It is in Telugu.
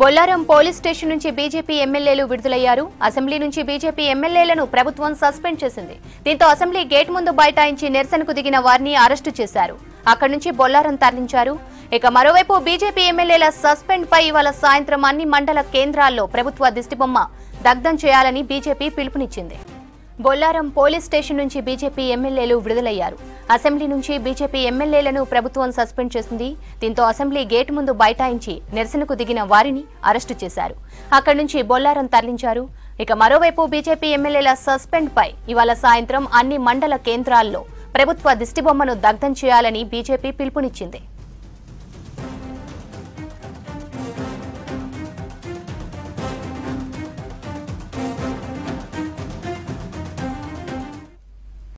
బొల్లారం పోలీస్ స్టేషన్ నుంచి బీజేపీ ఎమ్మెల్యేలు విడుదలయ్యారు అసెంబ్లీ నుంచి బీజేపీ ఎమ్మెల్యేలను ప్రభుత్వం సస్పెండ్ చేసింది దీంతో అసెంబ్లీ గేట్ ముందు బైఠాయించి నిరసనకు దిగిన వారిని అరెస్టు చేశారు అక్కడి నుంచి బొల్లారం తరలించారు ఇక మరోవైపు బీజేపీ ఎమ్మెల్యేల సస్పెండ్ పై ఇవాళ సాయంత్రం అన్ని మండల కేంద్రాల్లో ప్రభుత్వ దిష్టిబొమ్మ దగ్ధం చేయాలని బీజేపీ పిలుపునిచ్చింది బొల్లారం పోలీస్ స్టేషన్ నుంచి బీజేపీ ఎమ్మెల్యేలు విడుదలయ్యారు అసెంబ్లీ నుంచి బీజేపీ ఎమ్మెల్యేలను ప్రభుత్వం సస్పెండ్ చేసింది దీంతో అసెంబ్లీ గేట్ ముందు బైఠాయించి నిరసనకు దిగిన వారిని అరెస్టు చేశారు అక్కడి నుంచి బొల్లారం తరలించారు ఇక మరోవైపు బీజేపీ ఎమ్మెల్యేల సస్పెండ్ పై ఇవాళ సాయంత్రం అన్ని మండల కేంద్రాల్లో ప్రభుత్వ దిష్టిబొమ్మను దగ్ధం చేయాలని బీజేపీ పిలుపునిచ్చింది